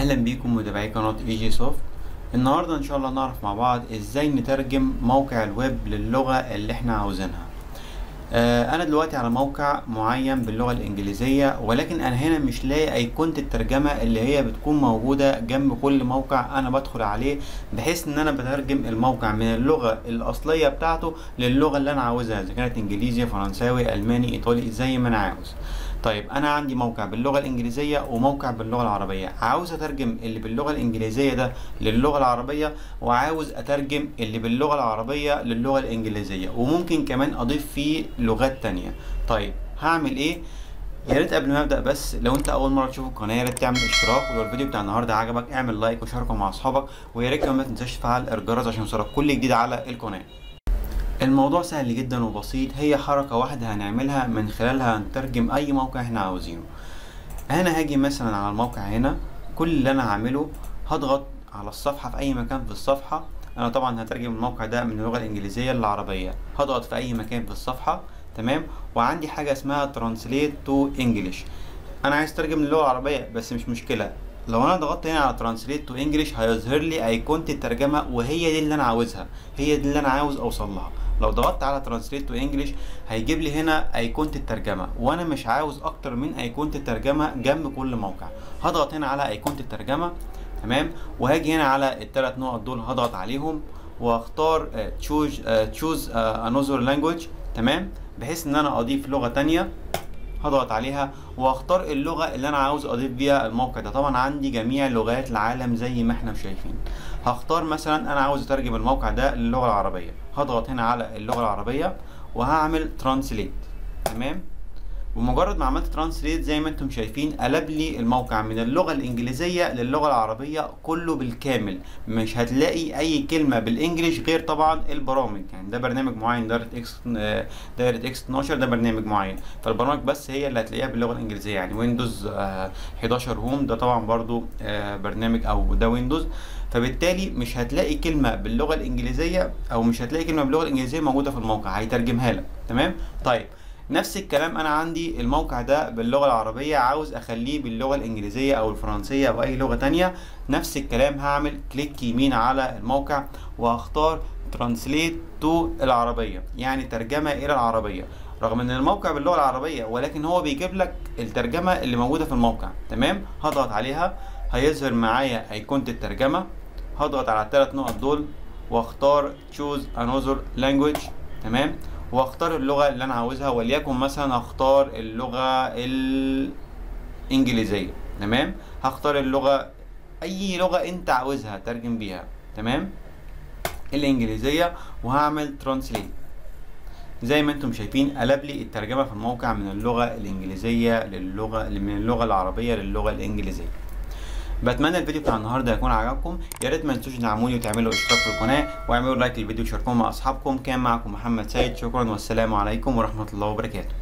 اهلا بيكم متابعي قناه اي جي سوفت النهارده ان شاء الله نعرف مع بعض ازاي نترجم موقع الويب للغه اللي احنا عاوزينها آه انا دلوقتي على موقع معين باللغه الانجليزيه ولكن انا هنا مش لاقي ايقونه الترجمه اللي هي بتكون موجوده جنب كل موقع انا بدخل عليه بحيث ان انا بترجم الموقع من اللغه الاصليه بتاعته للغه اللي انا عاوزها اذا كانت انجليزي فرنساوي الماني ايطالي زي ما انا عاوز طيب انا عندي موقع باللغه الانجليزيه وموقع باللغه العربيه عاوز اترجم اللي باللغه الانجليزيه ده للغه العربيه وعاوز اترجم اللي باللغه العربيه للغه الانجليزيه وممكن كمان اضيف فيه لغات تانية طيب هعمل ايه يا ريت قبل ما ابدا بس لو انت اول مره تشوف القناه يا ريت تعمل اشتراك ولو الفيديو بتاع النهارده عجبك اعمل لايك وشاركه مع اصحابك ويا ريت كمان ما تنساش تفعل الجرس عشان يوصلك كل جديد على القناه الموضوع سهل جدا وبسيط هي حركة واحدة هنعملها من خلالها هنترجم أي موقع احنا عاوزينه أنا هاجي مثلا على الموقع هنا كل اللي أنا هعمله هضغط على الصفحة في أي مكان في الصفحة أنا طبعا هترجم الموقع ده من اللغة الإنجليزية للعربية هضغط في أي مكان في الصفحة تمام وعندي حاجة اسمها Translate to English أنا عايز أترجم للغة العربية بس مش مشكلة لو انا ضغطت هنا على ترانسليت تو انجلش هيظهر لي ايقونه الترجمه وهي دي اللي انا عاوزها هي دي اللي انا عاوز اوصل لها لو ضغطت على ترانسليت تو انجلش هيجيب لي هنا ايقونه الترجمه وانا مش عاوز اكتر من ايقونه الترجمه جنب كل موقع هضغط هنا على ايقونه الترجمه تمام وهاجي هنا على الثلاث نقط دول هضغط عليهم واختار تشوز تشوز انذر لانجويج تمام بحيث ان انا اضيف لغه تانية هضغط عليها واختار اللغة اللي انا عاوز اضيف بيها الموقع ده طبعا عندي جميع لغات العالم زي ما احنا شايفين هختار مثلا انا عاوز اترجم الموقع ده للغة العربية هضغط هنا على اللغة العربية وهعمل ترانسليت تمام بمجرد ما عملت ترانسليت زي ما انتم شايفين قلب لي الموقع من اللغه الانجليزيه للغه العربيه كله بالكامل مش هتلاقي اي كلمه بالانجليش غير طبعا البرامج يعني ده برنامج معين دايركت اكس دايركت اكس 12 ده برنامج معين فالبرامج بس هي اللي هتلاقيها باللغه الانجليزيه يعني ويندوز 11 هوم ده طبعا برضو برنامج او ده ويندوز فبالتالي مش هتلاقي كلمه باللغه الانجليزيه او مش هتلاقي كلمه باللغه الانجليزيه موجوده في الموقع هيترجمها لك تمام طيب نفس الكلام انا عندي الموقع ده باللغه العربيه عاوز اخليه باللغه الانجليزيه او الفرنسيه او اي لغه تانية نفس الكلام هعمل كليك يمين على الموقع واختار ترانسليت تو العربيه يعني ترجمه الى العربيه رغم ان الموقع باللغه العربيه ولكن هو بيجيب لك الترجمه اللي موجوده في الموقع تمام هضغط عليها هيظهر معايا ايقونه الترجمه هضغط على الثلاث نقط دول واختار تشوز انذر لانجويج تمام واختار اللغة اللي انا عاوزها وليكن مثلا اختار اللغة الانجليزية تمام هختار اللغة اي لغة انت عاوزها ترجم بيها تمام الانجليزية وهعمل ترانسليت زي ما انتم شايفين قلب لي الترجمة في الموقع من اللغة الانجليزية للغة من اللغة العربية للغة الانجليزية بتمنى الفيديو بتاع النهارده يكون عجبكم يا ريت ما تنسوش تدعموني وتعملوا اشتراك في القناه واعملوا لايك للفيديو وشاركوه مع اصحابكم كان معكم محمد سيد شكرا والسلام عليكم ورحمه الله وبركاته